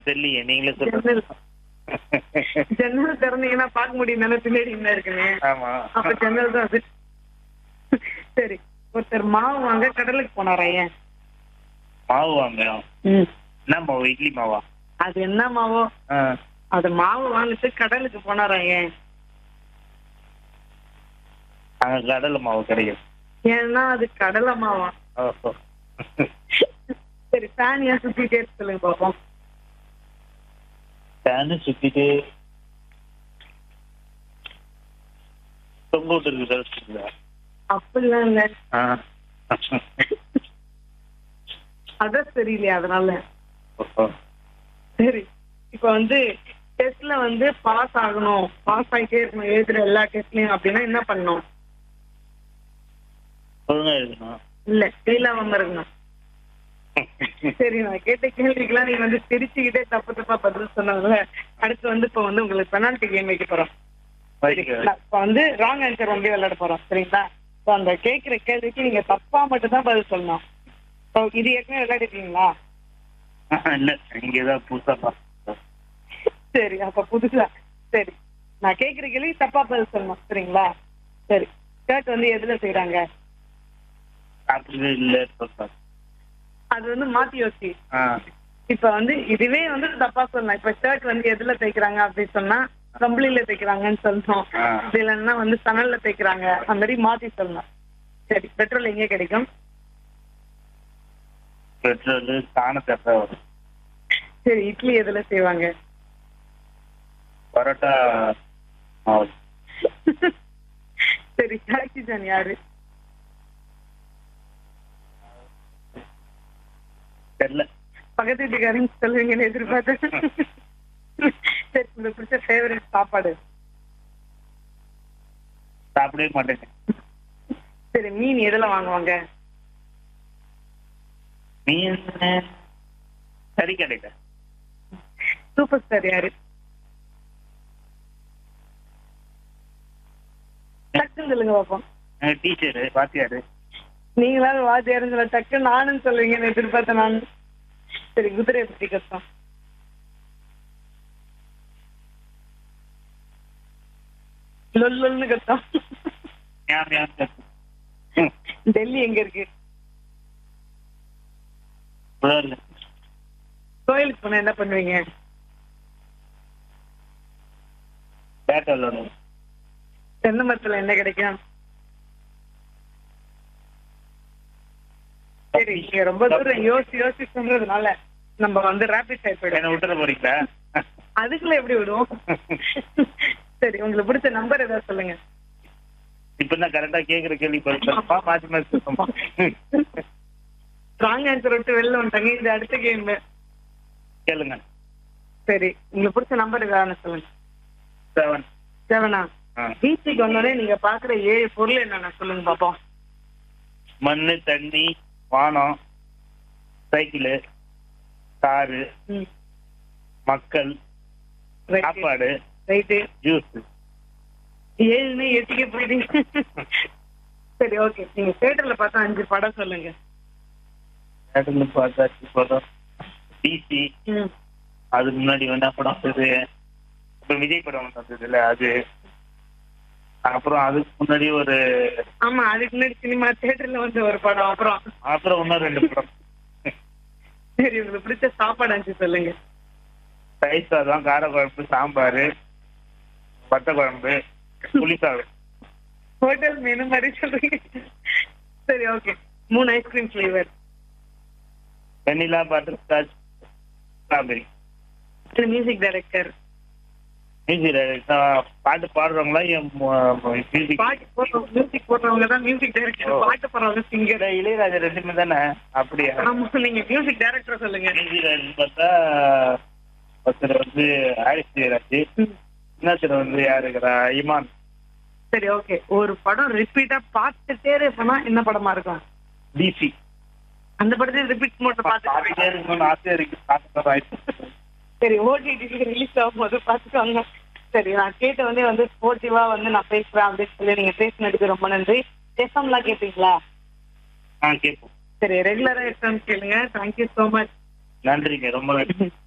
தெரியலையே நீங்களே சொல்லுங்க ஜன்னல் ஜன்னல் திறந்தீங்கன்னா பார்க்க முடியும் தானே பின்னாடி என்ன இருக்குன்னு ஆமா அப்ப ஜன்னல் தான் அது சரி ஒருத்தர் மாவு வாங்க கடலுக்கு போனாரா ஏன் மாவு வாங்க என்ன மாவு இட்லி மாவா அது என்ன மாவோ ஆ, அது மாவு வாங்கிட்டு கடலுக்கு போனாரா ஏன் அங்க கடலை மாவு கிடைக்கும் ஏன்னா அது கடலை மாவா ஓஹோ சரி ஃபேன் ஏன் சுத்திட்டே இருக்கு சொல்லுங்க பாப்போம் ஃபேனு சுத்திட்டு தொங்க விட்டு இருக்கு அப்படிலாம் இல்ல ஆ அதான் தெரியலையா அதனால ஓஹோ சரி இப்ப வந்து டெஸ்ட்ல வந்து பாஸ் ஆகணும் பாஸ் ஆகிட்டே இருக்கணும் எழுதுற எல்லா டெஸ்ட்லயும் அப்படின்னா என்ன பண்ணணும் ஒழுங்கா எழுதணும் இல்ல ஃபெயில் ஆகாம இருக்கணும் சரி நான் கேட்ட கேள்விக்கெல்லாம் நீங்க வந்து சிரிச்சுக்கிட்டே தப்பு தப்பா பதில் சொன்னதுல அடுத்து வந்து இப்ப வந்து உங்களுக்கு பெனால்டி கேம் வைக்க போறோம் சரிங்களா? இப்ப வந்து ராங் ஆன்சர் வந்து விளையாட போறோம் சரிங்களா இப்ப அந்த கேக்குற கேள்விக்கு நீங்க தப்பா மட்டும் தான் பதில் சொல்லணும் இப்போ இது ஏற்கனவே விளையாடிருக்கீங்களா இல்ல இங்கதான் புதுசா பார்த்தேன். சரி அப்ப புதுசா சரி நான் கேக்குற கேள்வி தப்பா பதில் சொல்லணும் சரிங்களா சரி ஷர்ட் வந்து எதுல செய்யறாங்க அப்படி இல்ல சொல்றேன். அது வந்து மாத்தி யோசி ஆ இப்ப வந்து இதுவே வந்து தப்பா சொல்லலாம் இப்ப ஷர்ட் வந்து எதுல தைக்கிறாங்க அப்படின்னு சொன்னா கம்பளியில தைக்கிறாங்கன்னு சொல்லணும் ஆ. அப்படி இல்லைன்னா வந்து சணல்ல தைக்கிறாங்க அந்த மாதிரி மாத்தி சொல்லணும் சரி பெட்ரோல் எங்க கிடைக்கும் பெட்ரோல் சாணத்தட்டை வரும் சரி இட்லி எதுல செய்வாங்க பரோட்டா மாவு சரி டாக்ஸி ஜான் யாரு தெரியல பக்கத்து வீட்டுக்காரங்க சொல்லுவீங்கன்னு எதிர்பார்த்தேன் சரி உங்களுக்கு பிடிச்ச ஃபேவரட் சாப்பாடு சாப்பிடவே மாட்டேங்க சரி மீன் எதுல வாங்குவாங்க மீன் சரி கிடைக்க சூப்பர் ஸ்டார் யாரு டக்குன்னு சொல்லுங்க பாப்போம் டீச்சரு வாத்தியாரு நீங்களாவது வாத்தியாருன்னு சொல்ல டக்கு நானும் சொல்லுவீங்கன்னு எதிர்பார்த்தேன் நான் சரி குதிரை பத்தி கஷ்டம் லொல்லொல்னு கஷ்டம் ஞாபகம் ஞாபகம். ம், டெல்லி எங்க இருக்கு புரியல. கோயிலுக்கு போனா என்ன பண்ணுவீங்க பேட் விளையாடணும். தென்னை மரத்துல என்ன கிடைக்கும் சரி நீங்க ரொம்ப தூரம் யோசி யோசி சொல்றதுனால நம்ம வந்து ரேபிட் ஃபயர் போயிடும் என்ன விட்டுற போறீங்களா அதுக்குள்ள எப்படி விடுவோம் சரி உங்களுக்கு பிடிச்ச நம்பர் ஏதாவது சொல்லுங்க இப்பதான் கரெக்டா கேக்குற கேள்வி பருப்பா மாத்தி மாத்தி சொல்லுமா ராங் ஆன்சர் விட்டு வெளில வந்துட்டாங்க இது அடுத்த கேம் கேளுங்க சரி உங்களுக்கு பிடிச்ச நம்பர் ஏதாவது சொல்லுங்க செவன் செவனா ஆ. பீச்சுக்கு வந்தோடனே நீங்க பாக்குற ஏழு பொருள் என்னென்ன சொல்லுங்க பாப்போம் மண்ணு தண்ணி வானம் சைக்கிள் காரு ம் மக்கள் சாப்பாடு ரைட்டு ஜூஸ் ஏழுன்னு எட்டுக்கே போயிட்டீங்க சரி ஓகே நீங்க தியேட்டர்ல பார்த்தா அஞ்சு படம் சொல்லுங்க தேட்டர்ல பார்த்தாச்சு படம் டிசி ம் அதுக்கு முன்னாடி வந்து படம் வந்தது இப்ப விஜய் படம் ஒண்ணு வந்தது இல்ல அது அப்புறம் அதுக்கு முன்னாடி ஒரு ஆமா அதுக்கு முன்னாடி சினிமா தியேட்டர்ல வந்து ஒரு படம் அப்புறம் அப்புறம் இன்னும் ரெண்டு படம் சரி உங்களுக்கு பிடிச்ச சாப்பாடு அஞ்சு சொல்லுங்க தயிர் சாதம் கார குழம்பு சாம்பார் வத்த குழம்பு புளி சாதம் ஹோட்டல் மெனு மாதிரி சொல்றீங்க சரி ஓகே மூணு ice cream flavour vanilla butterscotch strawberry music director music பாட்டு பாடுறவங்களா என் மியூசிக் பாட்டு போடுறவங்க மியூசிக் போடுறவங்க தான் மியூசிக் டைரக்டர் ஓ. பாட்டு போடுறவங்க சிங்கர் இளையராஜா ரெண்டுமே தானே அப்படியா ஆமா நீங்க மியூசிக் டைரக்டர் சொல்லுங்க மியூசிக் பார்த்தா ஒருத்தர் வந்து ஆரிஸ் ஜெயராஜ் ம். இன்னொருத்தர் வந்து யாரு இருக்கிறா இமான் சரி ஓகே ஒரு படம் ரிப்பீட்டா பார்த்துட்டே இருப்போம்னா என்ன படமா இருக்கும் டிசி அந்த படத்தை ரிப்பீட் மட்டும் பார்த்துட்டே பார்த்துட்டு இருக்கணும்னு ஆசையா இருக்கு பார்த்து வாய்ப்பு சரி ஓடிடி ரிலீஸ் ஆகும்போது பார்த்துக்கோங்க சரி நான் கேட்ட வந்து வந்து ஸ்போர்ட்டிவா வந்து நான் பேசுறேன் அப்படின்னு சொல்லி நீங்க பேசினதுக்கு ரொம்ப நன்றி எஃப்எம்லாம் கேட்பீங்களா ஆ கேட்போம் சரி ரெகுலரா எஃப்எம் கேளுங்க தேங்க்யூ ஸோ மச் நன்றிங்க ரொம்ப நன்றி